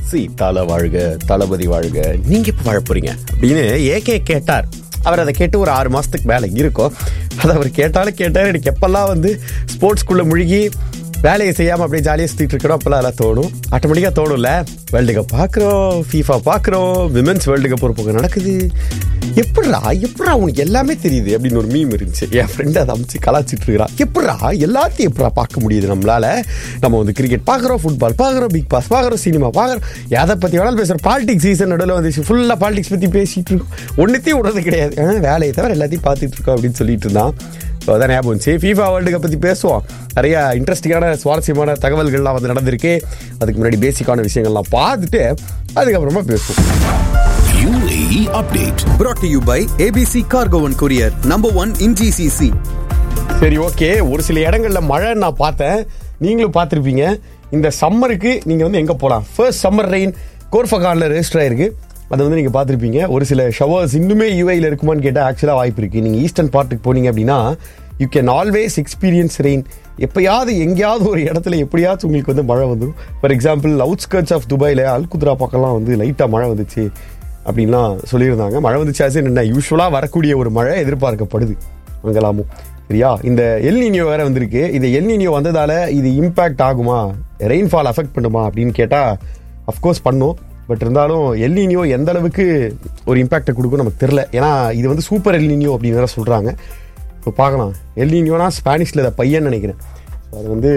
சீதால வாழ்க தளபதி வாழ்க நீங்க இப்ப வாழ போறீங்க அப்படின்னு ஏகே கேட்டார் அவர் அதை கேட்டு ஒரு ஆறு மாசத்துக்கு மேல இருக்கும் அது அவர் கேட்டாலும் கேட்டாரு எனக்கு எப்பெல்லாம் வந்து ஸ்போர்ட்ஸ்குள்ள முழுகி வேலையை செய்யாம அப்படியே ஜாலியாக சுத்திட்டு இருக்கிறோம் அப்பெல்லாம் எல்லாம் தோணும் ஆட்டோமேட்டிக்காக தோணும்ல வேர்ல்டு கப் பார்க்குறோம் ஃபீஃபா பார்க்குறோம் விமென்ஸ் வேர்ல்டு கப் ஒரு பக்கம் நடக்குது எப்படிடா எப்படா உனக்கு எல்லாமே தெரியுது அப்படின்னு ஒரு மீம் இருந்துச்சு என் ஃப்ரெண்டு அதை அமைச்சு கலாச்சிட்டு இருக்கிறான் எப்படா எல்லாத்தையும் எப்படா பார்க்க முடியுது நம்மளால நம்ம வந்து கிரிக்கெட் பார்க்குறோம் ஃபுட்பால் பார்க்குறோம் பிக் பாஸ் பார்க்குறோம் சினிமா பார்க்குறோம் எதை பற்றி வேணாலும் பேசுகிறோம் பாலிடிக்ஸ் சீசன் நடுவில் வந்துச்சு ஃபுல்லாக பாலிடிக்ஸ் பற்றி பேசிட்டு இருக்கோம் ஒன்றுத்தையும் விடுறது கிடையாது ஆ, வேலையை தவிர எல்லாத்தையும் பார்த்துட்டு இருக்கோம் அப்படின்னு சொல்லிட்டு இருந்தான் ஸோ அதான் ஞாபகம் வந்துச்சு ஃபீஃபா வேர்ல்டு கப் பற்றி பேசுவோம் நிறைய இன்ட்ரெஸ்டிங்கான சுவாரஸ்யமான தகவல்கள்லாம் வந்து நடந்திருக்கு அதுக்கு முன்னாடி பேசிக்கான விஷயங்கள்லாம் பார்த்துட்டு அதுக்கப்புறமா பேசுவோம் UAE update. brought to you by ABC Cargo and Courier, number one in GCC. சரி ஓகே ஒரு சில இடங்கள்ல மழை நான் பார்த்தேன் நீங்களும் பார்த்துருப்பீங்க இந்த சம்மருக்கு நீங்க வந்து எங்க போகலாம் ஃபர்ஸ்ட் சம்மர் ரெயின் கோர்ஃபகான்ல ரெஜிஸ்டர் ஆயிருக்கு அதை வந்து நீங்க பார்த்துருப்பீங்க ஒரு சில ஷவர்ஸ் இன்னுமே யூஐயில் இருக்குமான்னு கேட்டால் ஆக்சுவலாக வாய்ப்பு இருக்கு நீங்க ஈஸ்டர்ன் பார்ட்டுக்கு போனீங்க அப்படின்னா you can always experience rain எப்பயாவது எங்கேயாவது ஒரு இடத்துல எப்படியாச்சும் உங்களுக்கு வந்து மழை வந்துடும் ஃபார் எக்ஸாம்பிள் அவுட்ஸ்கர்ட்ஸ் ஆஃப் துபாயில் அல்குத்ரா பக்கம்லாம் வந்து லைட்டாக மழை வந்துச்சு அப்படின்லாம் சொல்லியிருந்தாங்க மழை வந்துச்சு ஆச்சு என்ன யூஸ்வலாக வரக்கூடிய ஒரு மழை எதிர்பார்க்கப்படுது அங்கெல்லாமும் சரியா இந்த எல்னினியோ வேற வந்திருக்கு இது எல்னினியோ வந்ததால இது இம்பாக்ட் ஆகுமா ரெயின்ஃபால் அஃபெக்ட் பண்ணுமா அப்படின்னு கேட்டா அஃப்கோர்ஸ் பண்ணும் பட் இருந்தாலும் எல்னினியோ எந்த அளவுக்கு ஒரு இம்பாக்டை கொடுக்கும் நமக்கு தெரில ஏன்னா இது வந்து சூப்பர் எல்னினியோ அப்படின்னு வேற சொல்றாங்க ஸோ பார்க்கலாம் எல்னினியோனா ஸ்பானிஷ்ல இதை பையன் நினைக்கிறேன் So அது வந்து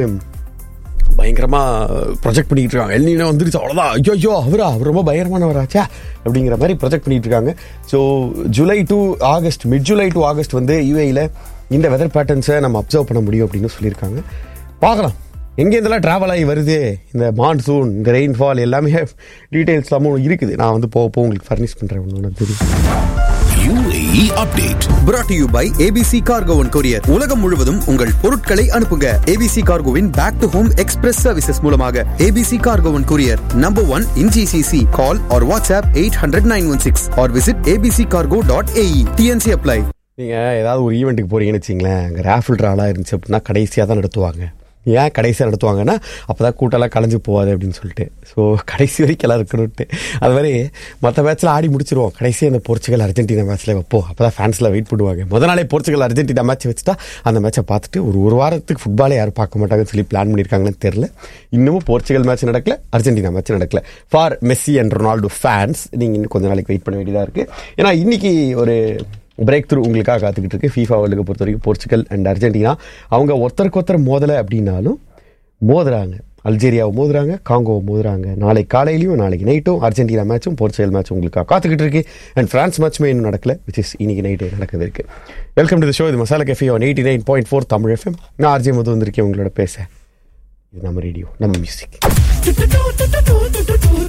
பயங்கரமா ப்ரொஜெக்ட் பண்ணிட்டு இருக்காங்க எல்னினோ வந்துருச்சு அவ்வளோதான் ஐயோ ஐயோ அவரா அவர் ரொம்ப பயங்கரமானவராச்சா அப்படிங்கிற மாதிரி ப்ரொஜெக்ட் பண்ணிட்டு இருக்காங்க so July to August mid July to August வந்து யூஏயில் இந்த வெதர் பேட்டர்ன்ஸை நம்ம அப்சர்வ் பண்ண முடியும் அப்படின்னு சொல்லியிருக்காங்க பார்க்கலாம் எங்கேருந்தெல்லாம் ட்ராவல் ஆகி வருது இந்த மான்சூன் இந்த ரெயின்ஃபால் எல்லாமே டீட்டெயில்ஸ் எல்லாமும் இருக்குது நான் வந்து போக போக உங்களுக்கு ஃபர்னிஷ் பண்ணுறேன் ஒன்று தெரியும் UAE update. brought to you by ABC Cargo and Courier. உலகம் முழுவதும் உங்கள் பொருட்களை அனுப்புங்க ABC Cargoவின் back to home express services மூலமாக ABC Cargo and Courier, number one in GCC. Call or WhatsApp 800-916 or visit abccargo.ae. TNC apply. நீங்கள் ஏதாவது ஒரு ஈவெண்ட்டுக்கு போறீங்கன்னு வச்சிங்களேன் அங்கே ரேஃபிள் ட்ராவலாக இருந்துச்சு அப்படின்னா கடைசியாக தான் நடத்துவாங்க ஏன் கடைசியாக நடத்துவாங்கன்னா அப்போ தான் கூட்டம்லாம் கலைஞ்சு போகாது அப்படின்னு சொல்லிட்டு ஸோ கடைசி வரைக்கும் எல்லாம் இருக்கணும்ட்டு அது மாதிரி மற்ற மேட்ச்சில் ஆடி முடிச்சிருவோம் கடைசியாக அந்த போர்ச்சுகல் அர்ஜென்டினா மேட்ச்சில் வைப்போம் அப்போ தான் ஃபேன்ஸ்லாம் வெயிட் பண்ணுவாங்க முத நாளே போர்ச்சுகல் அர்ஜென்டினா மேட்ச் வச்சுட்டா அந்த மேட்சை பார்த்துட்டு ஒரு ஒரு வாரத்துக்கு ஃபுட்பாலே யாரும் பார்க்க மாட்டாங்கன்னு சொல்லி பிளான் பண்ணியிருக்காங்கன்னு தெரில இன்னமும் போர்ச்சுகல் மேட்ச் நடக்கல அர்ஜென்டினா மேட்ச் நடக்கல for Messi and Ronaldo fans நீங்கள் இன்னும் கொஞ்ச நாளைக்கு வெயிட் பண்ண வேண்டியதாக இருக்குது ஏன்னா இன்னைக்கு ஒரு பிரேக் த்ரூ உங்களுக்காக காத்துக்கிட்டு இருக்கு ஃபீஃபா வேர்ல்டு பொறுத்த வரைக்கும் போர்ச்சுகல் அண்ட் அர்ஜென்டினா அவங்க ஒருத்தருக்கு ஒருத்தர் மோதலை அப்படின்னாலும் மோதுறாங்க அல்ஜேரியாவை மோதுறாங்க காங்கோவை மோதுறாங்க நாளை காலையிலையும் நாளைக்கு நைட்டும் அர்ஜென்டினா மேட்சும் போர்ச்சுகல் மேட்சும் உங்களுக்காக காத்துக்கிட்டு இருக்கு அண்ட் பிரான்ஸ் மேட்சுமே இன்னும் நடக்கல விச் இஸ் இன்னைக்கு நைட்டு நடக்குது இருக்கு வெல்கம் டு ஷோ இது Masala cafe one eighty nine point four Tamil FM நான் ஆர்ஜே மது வந்திருக்கேன் உங்களோட பேச இது நம்ம ரேடியோ நம்ம மியூசிக்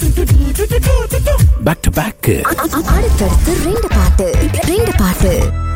Back to back. அடுத்தடுத்து ரெண்டு பாட்டு ரெண்டு பாட்டு